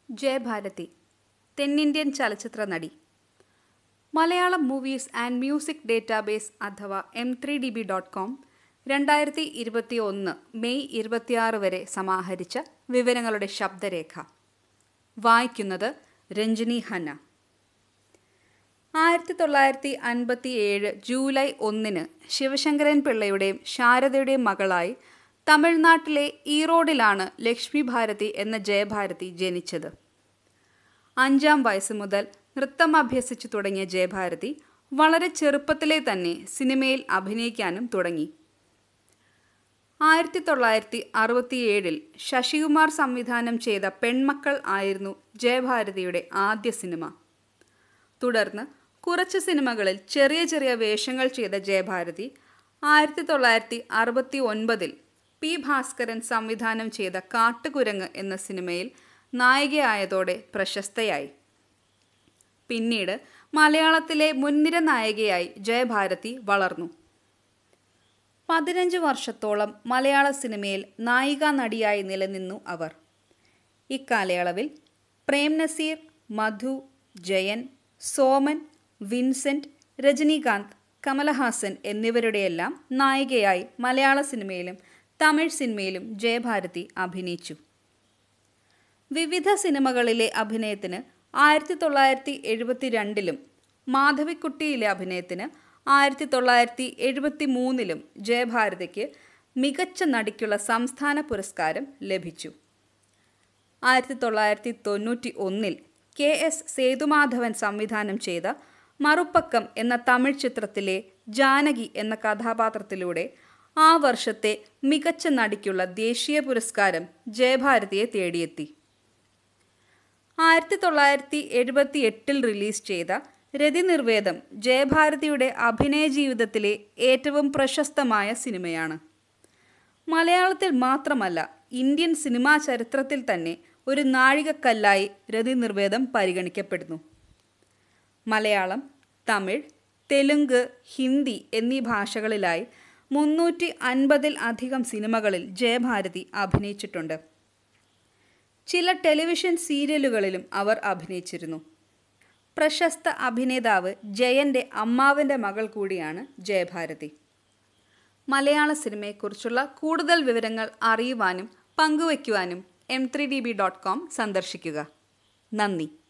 ജയഭാരതി തെന്നിന്ത്യൻ ചലച്ചിത്ര നടി Malayalam movies and music database അഥവാ M three D B dot com രണ്ടായിരത്തി ഇരുപത്തി ഒന്ന് മെയ് ഇരുപത്തിയാറ് വരെ സമാഹരിച്ച വിവരങ്ങളുടെ ശബ്ദരേഖ വായിക്കുന്നത് രഞ്ജിനി ഹന്ന ആയിരത്തി തൊള്ളായിരത്തി അൻപത്തി ഏഴ് ജൂലൈ ഒന്നിന് ശിവശങ്കരൻ പിള്ളയുടെയും ശാരദയുടെയും മകളായി തമിഴ്നാട്ടിലെ ഈറോഡിലാണ് ലക്ഷ്മി ഭാരതി എന്ന ജയഭാരതി ജനിച്ചത് അഞ്ചാം വയസ്സ് മുതൽ നൃത്തം അഭ്യസിച്ചു തുടങ്ങിയ ജയഭാരതി വളരെ ചെറുപ്പത്തിലെ തന്നെ സിനിമയിൽ അഭിനയിക്കാനും തുടങ്ങി ആയിരത്തി തൊള്ളായിരത്തി അറുപത്തിയേഴിൽ ശശികുമാർ സംവിധാനം ചെയ്ത പെൺമക്കൾ ആയിരുന്നു ജയഭാരതിയുടെ ആദ്യ സിനിമ തുടർന്ന് കുറച്ച് സിനിമകളിൽ ചെറിയ ചെറിയ വേഷങ്ങൾ ചെയ്ത ജയഭാരതി ആയിരത്തി തൊള്ളായിരത്തി അറുപത്തി ഒൻപതിൽ പി ഭാസ്കരൻ സംവിധാനം ചെയ്ത കാട്ടുകുരങ്ങ് എന്ന സിനിമയിൽ നായികയായതോടെ പ്രശസ്തയായി പിന്നീട് മലയാളത്തിലെ മുൻനിര നായികയായി ജയഭാരതി വളർന്നു പതിനഞ്ച് വർഷത്തോളം മലയാള സിനിമയിൽ നായികാ നടിയായി നിലനിന്നു അവർ ഇക്കാലയളവിൽ പ്രേം നസീർ മധു ജയൻ സോമൻ വിൻസെന്റ് രജനീകാന്ത് കമലഹാസൻ എന്നിവരുടെയെല്ലാം നായികയായി മലയാള സിനിമയിലും തമിഴ് സിനിമയിലും ജയഭാരതി അഭിനയിച്ചു വിവിധ സിനിമകളിലെ അഭിനയത്തിന് ആയിരത്തി തൊള്ളായിരത്തി എഴുപത്തി രണ്ടിലും മാധവിക്കുട്ടിയിലെ അഭിനയത്തിന് ആയിരത്തി തൊള്ളായിരത്തി എഴുപത്തി മൂന്നിലും ജയഭാരതിക്ക് മികച്ച നടിക്കുള്ള സംസ്ഥാന പുരസ്കാരം ലഭിച്ചു ആയിരത്തി തൊള്ളായിരത്തി തൊണ്ണൂറ്റി ഒന്നിൽ കെ എസ് സേതുമാധവൻ സംവിധാനം ചെയ്ത മറുപ്പക്കം എന്ന തമിഴ് ചിത്രത്തിലെ ജാനകി എന്ന കഥാപാത്രത്തിലൂടെ ആ വർഷത്തെ മികച്ച നടിക്കുള്ള ദേശീയ പുരസ്കാരം ജയഭാരതിയെ തേടിയെത്തി ആയിരത്തി തൊള്ളായിരത്തി എഴുപത്തി എട്ടിൽ റിലീസ് ചെയ്ത രതിനിർവേദം ജയഭാരതിയുടെ അഭിനയ ജീവിതത്തിലെ ഏറ്റവും പ്രശസ്തമായ സിനിമയാണ് മലയാളത്തിൽ മാത്രമല്ല ഇന്ത്യൻ സിനിമാ ചരിത്രത്തിൽ തന്നെ ഒരു നാഴികക്കല്ലായി രതിനിർവേദം പരിഗണിക്കപ്പെടുന്നു മലയാളം തമിഴ് തെലുങ്ക് ഹിന്ദി എന്നീ ഭാഷകളിലായി മുന്നൂറ്റി അൻപതിൽ അധികം സിനിമകളിൽ ജയഭാരതി അഭിനയിച്ചിട്ടുണ്ട് ചില ടെലിവിഷൻ സീരിയലുകളിലും അവർ അഭിനയിച്ചിരുന്നു പ്രശസ്ത അഭിനേതാവ് ജയന്റെ അമ്മാവന്റെ മകൾ കൂടിയാണ് ജയഭാരതി മലയാള സിനിമയെക്കുറിച്ചുള്ള കൂടുതൽ വിവരങ്ങൾ അറിയുവാനും പങ്കുവയ്ക്കുവാനും M three D B dot com സന്ദർശിക്കുക നന്ദി